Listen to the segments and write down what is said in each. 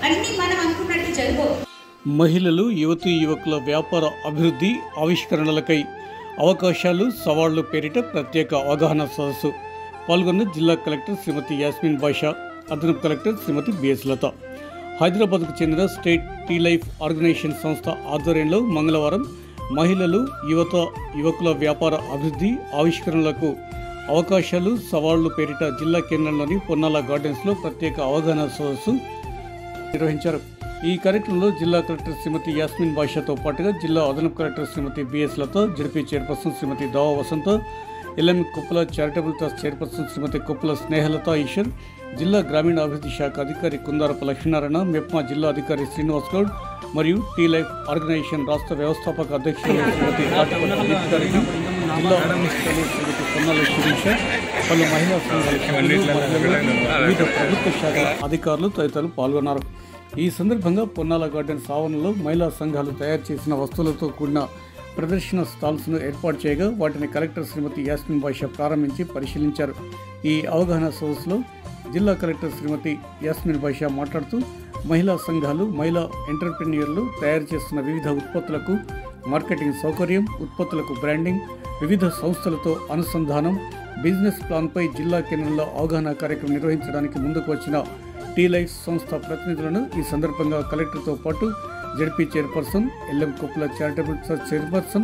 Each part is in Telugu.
అన్ని మనం అనుకున్నట్టు జరగవు మహిళలు యువతీ యువకుల వ్యాపార అభివృద్ధి ఆవిష్కరణలకై అవకాశాలు సవాళ్లు పేరిట ప్రత్యేక అవగాహన సదస్సు పాల్గొన్న జిల్లా కలెక్టర్ శ్రీమతి యాస్మిన్ బాషా అదనపు కలెక్టర్ శ్రీమతి బిఎస్ లత హైదరాబాద్కు చెందిన స్టేట్ టీ లైఫ్ ఆర్గనైజేషన్ సంస్థ ఆధ్వర్యంలో మంగళవారం మహిళలు యువత యువకుల వ్యాపార అభివృద్ధి ఆవిష్కరణలకు అవకాశాలు సవాళ్లు పేరిట జిల్లా కేంద్రంలోని పొన్నాల గార్డెన్స్లో ప్రత్యేక అవగాహన సదస్సు నిర్వహించారు ఈ కార్యక్రమంలో జిల్లా కలెక్టర్ శ్రీమతి యాస్మిన్ బాషాతో పాటుగా జిల్లా అదనపు collector Srimathi BS Latha ZP chairperson Srimathi Dava Vasantha LM Kuppala charitable trust chairperson Srimathi Kuppala Snehalatha Eshwar జిల్లా గ్రామీణాభివృద్ధి శాఖ అధికారి కుందారపు లక్ష్మీనారాయణ మెప్మా జిల్లా అధికారి శ్రీనివాస్ గౌడ్ మరియు టీ లైఫ్ ఆర్గనైజేషన్ రాష్ట్ర వ్యవస్థాపక అధ్యక్షులు శ్రీమతి కాటపల్లి అనిత్ గారికి జిల్లా అధ్యక్షులు శ్రీమతి పొన్నాల శిరీష పలు మహిళా సంఘాల సభ్యులు, మహిళలు, వివిధ ప్రభుత్వ శాఖల అధికారులు తదితరులు పాల్గొన్నారు ఈ సందర్భంగా పొన్నాల గార్డెన్స్ ఆవరణలో మహిళా సంఘాలు తయారు చేసిన వస్తువులతో కూడిన ప్రదర్శన స్టాల్స్ను ఏర్పాటు చేయగా వాటిని కలెక్టర్ శ్రీమతి యాస్మిన్ బాషా ప్రారంభించి పరిశీలించారు ఈ అవగాహన సదస్సులో జిల్లా కలెక్టర్ శ్రీమతి యాస్మిన్ బాషా మాట్లాడుతూ మహిళా సంఘాలు మహిళా ఎంటర్ప్రెన్యూర్లు తయారు చేస్తున్న వివిధ ఉత్పత్తులకు మార్కెటింగ్ సౌకర్యం ఉత్పత్తులకు బ్రాండింగ్ వివిధ సంస్థలతో అనుసంధానం బిజినెస్ ప్లాన్పై జిల్లా కేంద్రంలో అవగాహన కార్యక్రమం నిర్వహించడానికి ముందుకు వచ్చిన టీ లైఫ్ సంస్థ ప్రతినిధులను ఈ సందర్భంగా కలెక్టర్తో పాటు ZP chairperson LM Kuppala charitable trust chairperson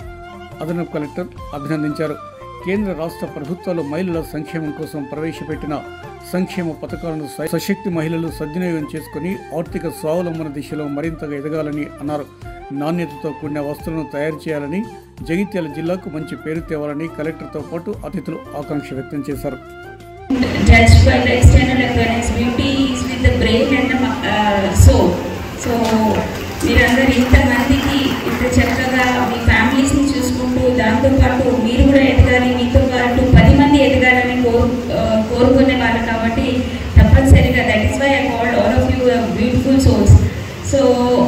అదనపు కలెక్టర్ అభినందించారు కేంద్ర రాష్ట్ర ప్రభుత్వాలు మహిళల సంక్షేమం కోసం ప్రవేశపెట్టిన సంక్షేమ పథకాలను స- సశక్తి మహిళలు సద్వినియోగం చేసుకుని ఆర్థిక స్వావలంబన దిశలో మరింతగా ఎదగాలని అన్నారు నాణ్యతతో కూడిన వస్తువులను తయారు చేయాలని జగిత్యాల జిల్లాకు మంచి పేరు తేవాలని కలెక్టర్తో పాటు అతిథులు ఆకాంక్ష వ్యక్తం చేశారు judged by the external appearance. Beauty is with the brain and the uh, soul. So మీరందరూ ఇంతమందికి ఇంత చక్కగా మీ ఫ్యామిలీస్ని చూసుకుంటూ దాంతోపాటు మీరు కూడా ఎదగాలి మీతో పాటు పది మంది ఎదగాలని కోరు ఆ, కోరుకునే వాళ్ళు కాబట్టి తప్పనిసరిగా that is why I called all of you beautiful souls so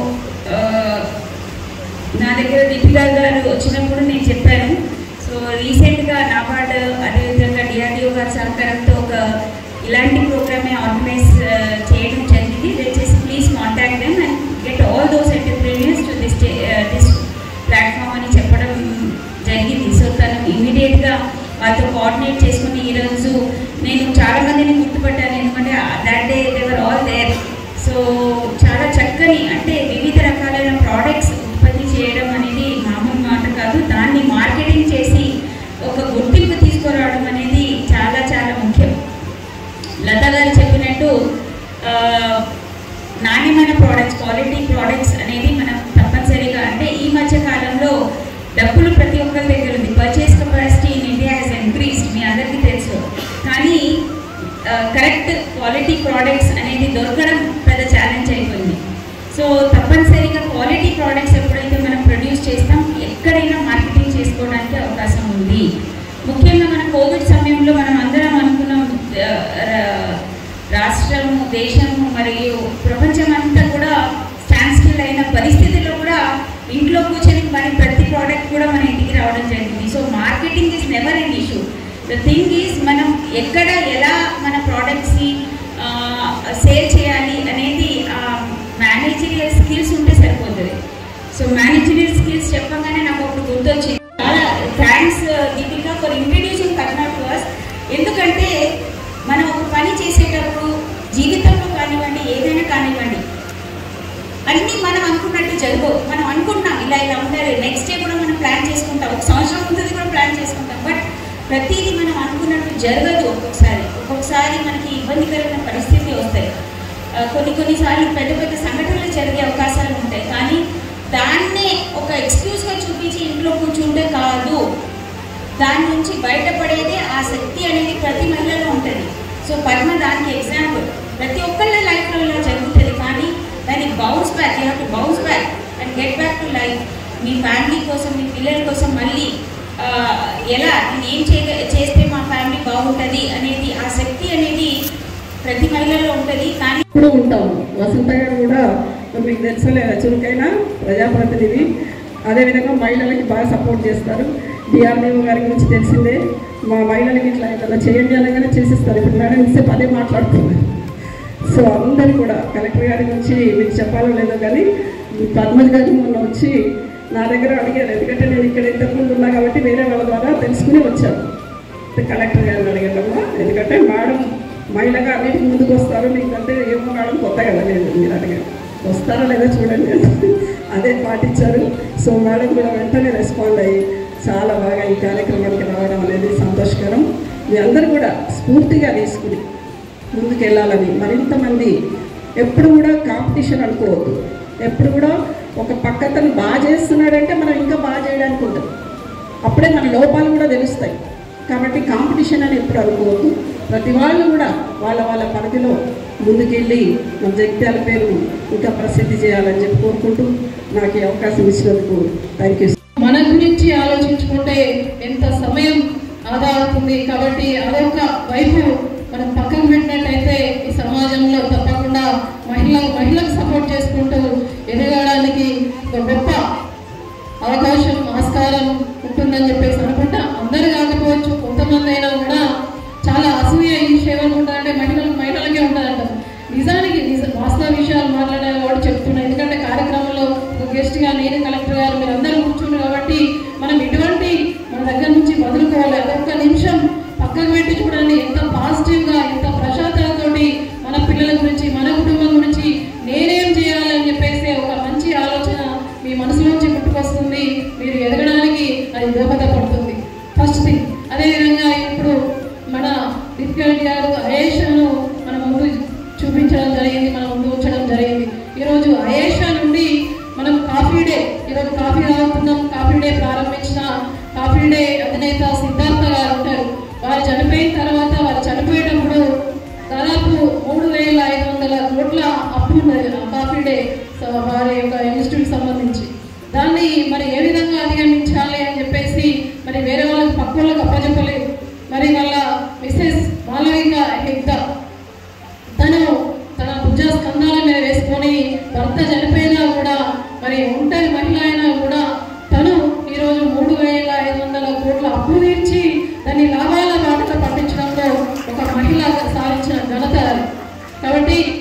నా దగ్గర దీపికా గారు వచ్చినప్పుడు నేను చెప్పాను సో రీసెంట్గా నాబార్డ్ అదేవిధంగా డిఆర్డిఓ గారి సహకారంతో ఒక ఇలాంటి ప్రోగ్రామే ఆర్గనైజ్ చేయడం జరిగింది దయచేసి please contact them and get all those entrepreneurs to this this platform అని చెప్పడం జరిగింది సో తను ఇమీడియట్గా వాళ్ళతో కోఆర్డినేట్ చేసుకుని ఈరోజు నేను చాలా మందిని గుర్తుపట్టాను ఎందుకంటే that day they were all there so చాలా చక్కని అంటే వివిధ రకాలైన ప్రోడక్ట్స్ ఉత్పత్తి చేయడం అనేది మామూలు మాట కాదు దాన్ని మార్కెటింగ్ చేసి ఒక గుర్తింపు తీసుకురావడం అనేది చాలా చాలా ముఖ్యం లత గారు చెప్పినట్టు ఆ, నాణ్యమైన ప్రోడక్ట్స్ క్వాలిటీ ప్రోడక్ట్స్ అనేది మనం తప్పనిసరిగా అంటే ఈ మధ్య కాలంలో డబ్బులు ప్రతి ఒక్కరి దగ్గర ఉంది purchase capacity in India has increased మీ అందరికీ తెలుసు కానీ కరెక్ట్ క్వాలిటీ ప్రోడక్ట్స్ అనేది దొరకడం పెద్ద ఛాలెంజ్ అయిపోయింది సో తప్పనిసరిగా క్వాలిటీ ప్రోడక్ట్స్ ఎప్పుడైతే మనం ప్రొడ్యూస్ చేస్తాం ఎక్కడైనా మార్కెటింగ్ చేసుకోవడానికి అవకాశం ఉంది ముఖ్యంగా మన కోవిడ్ సమయంలో మనం అందరం అనుకున్నాం ఆ, రా- రాష్ట్రము దేశము మరియు ప్రపంచం అంతా కూడా స్టాండ్ స్టిల్ అయిన పరిస్థితిలో కూడా ఇంట్లో కూర్చొని మన ప్రతి ప్రోడక్ట్ కూడా మన ఇంటికి రావడం జరిగింది so marketing is never an issue the thing is మనం ఎక్కడ ఎలా మన ప్రోడక్ట్స్ని సేల్ చేయాలి అనేది మేనేజరియల్ స్కిల్స్ ఉంటే సరిపోతుంది సో మేనేజరియల్ స్కిల్స్ చెప్పగానే నాకు ఒకటి గుర్తొచ్చింది చాలా thanks Deepika for introducing Karna to us ఎందుకంటే మనం ఒక పని చేసేటప్పుడు జీవితంలో కానివ్వండి ఏదైనా కానివ్వండి అన్నీ మనం అనుకున్నట్టు జరగవు మనం అనుకుంటున్నాం ఇలా ఇలా ఉండాలి నెక్స్ట్ డే కూడా మనం ప్లాన్ చేసుకుంటాం ఒక సంవత్సరం ముందు కూడా ప్లాన్ చేసుకుంటాం బట్ ప్రతిదీ మనం అనుకున్నట్టు జరగదు ఒక్కొక్కసారి ఒక్కొక్కసారి మనకి ఇబ్బందికరమైన పరిస్థితి వస్తాయి ఆ, కొన్ని కొన్నిసార్లు పెద్ద పెద్ద సంఘటనలు జరిగే అవకాశాలు ఉంటాయి కానీ దాన్నే ఒక ఎక్స్క్యూజ్గా చూపించి ఇంట్లో కూర్చుంటే కాదు దాని నుంచి బయటపడేదే ఆ శక్తి అనేది ప్రతి మహిళలో ఉంటుంది సో పద్మ దానికి ఎగ్జాంపుల్ ప్రతి ఒక్కళ్ళ లైఫ్లో ఇలా జరుగుతుంది కానీ దానికి bounce back you have to bounce back and get back to life మీ ఫ్యామిలీ కోసం మీ పిల్లల కోసం మళ్ళీ ఆ, ఎలా నేను ఏం చేయ చేస్తే మా ఫ్యామిలీ బాగుంటుంది అనేది ఆ శక్తి అనేది ప్రతి మహిళలో ఉంటుంది కానీ ఇప్పుడు ఉంటాం వసంత గారు కూడా మీకు తెలుసలే చురుకైన ప్రజాప్రతినిధి అదేవిధంగా మహిళలకి బాగా సపోర్ట్ చేస్తారు డిఆర్డీఓ గారి గురించి తెలిసిందే మా మహిళలకి ఇట్లా ఏదైనా చేయండి అనగానే చేసిస్తారు ఇప్పుడు మేడం ఇస్తే పదే మాట్లాడుతున్నారు సో అందరు కూడా కలెక్టర్ గారి నుంచి మీకు చెప్పాలో లేదో కానీ పద్మజ్ గారు మొన్న వచ్చి నా దగ్గర అడిగారు ఎందుకంటే నేను ఇక్కడ ఇంతకుముందు ఉన్నా కాబట్టి వేరే వాళ్ళ ద్వారా తెలుసుకుని వచ్చాను కలెక్టర్ గారిని అడిగారమ్మా ఎందుకంటే మేడం మహిళగా అన్నిటికి ముందుకు వస్తారు మీకంటే ఏమో మేడం కొత్త కదా లేదు మీరు అడిగారు వస్తారా లేదా చూడండి అదే పాటించారు సో మేడం కూడా వెంటనే రెస్పాండ్ అయ్యి చాలా బాగా ఈ కార్యక్రమానికి రావడం అనేది సంతోషకరం మీ అందరూ కూడా స్ఫూర్తిగా తీసుకుని ముందుకు వెళ్ళాలని మరింత మంది ఎప్పుడు కూడా కాంపిటీషన్ అనుకోవద్దు ఎప్పుడు కూడా ఒక పక్కతను బాగా చేస్తున్నాడంటే మనం ఇంకా బాగా చేయడానికి ఉంటుంది అప్పుడే మన లోపాలు కూడా తెలుస్తాయి కాబట్టి కాంపిటీషన్ అని ఎప్పుడు అనుకోవద్దు ప్రతి వాళ్ళు కూడా వాళ్ళ వాళ్ళ పరిధిలో ముందుకెళ్ళి మన జగిత్యాల పేరు ఇంకా ప్రసిద్ధి చేయాలని చెప్పి కోరుకుంటూ నాకు ఈ అవకాశం ఇచ్చినందుకు థ్యాంక్ యూ మన గురించి ఆలోచించుకుంటే ఎంత సమయం ఆదా అవుతుంది కాబట్టి అదొక వైపు మనం పక్కన పెట్టినట్టయితే ఈ సమాజంలో తప్పకుండా మహిళ మహిళలకు సపోర్ట్ చేసుకుంటూ ఎదగడానికి ఒక గొప్ప అవకాశం ఆస్కారం ఉంటుందని చెప్పేసి అనుకుంటా అందరు కాకపోవచ్చు కొంతమంది అయినా కూడా చాలా అసూయ ఈ విషయం ఏమనుకుంటారంటే మహిళలు మహిళలకే ఉంటుందంట నిజానికి నిజ వాస్తవ విషయాలు మాట్లాడాలి కాబట్టి చెప్తున్నా ఎందుకంటే కార్యక్రమంలో గెస్ట్గా నేను కలెక్టర్ గారు మీరు అందరూ కూర్చున్నారు కాబట్టి మనం ఎటువంటి మన దగ్గర నుంచి వదులుకోవాలి అదొక్క నిమిషం పక్కకు పెట్టి చూడండి ఎంత పాజిటివ్గా ఎంత ప్రశాంతతతోటి మన పిల్లల గురించి మన కుటుంబం గురించి నేనేం చేయాలని చెప్పేసి ఒక మంచి ఆలోచన మీ మనసులోంచి పుట్టుకొస్తుంది మీరు ఎదగడానికి అది దోహదపడుతుంది ఫస్ట్ థింగ్ అదేవిధంగా ఇప్పుడు మన డిప్యూటీ గారు అయేషాను మన ముందు చూపించడం జరిగింది మన ముందు ఉంచడం జరిగింది ఈరోజు అయేషా నుండి మనం కాఫీ డే ఈరోజు కాఫీ తాగుతున్నాం కాఫీ డే ప్రారంభించిన కాఫీ డే అధినేత సిద్ధార్థ గారు ఉంటారు వారు చనిపోయిన తర్వాత వారు చనిపోయేటప్పుడు దాదాపు మూడు వేల ఐదు వందల కోట్ల అప్పు ఉన్నది ఆ కాఫీ డే సో వారి యొక్క ఇన్స్టిట్యూట్ సంబంధించి దాన్ని మరి ఏ విధంగా అధిగమించాలి అని చెప్పేసి మరి వేరే వాళ్ళకి పక్క వాళ్ళకి అప్పచెప్పలేదు మరి వాళ్ళ మిస్సెస్ మాలవిక హెగ్దా తను తన భుజ స్కంధాల మీద వేసుకొని భర్త చనిపోయినా కూడా మరి ఒంటరి మహిళ అయినా కూడా తను ఈరోజు మూడు వేల ఐదు వందల కోట్ల అప్పు తీర్చి దాన్ని లాభాల బాటలో పట్టించడంలో ఒక మహిళ సాధించిన ఘనత అది. కాబట్టి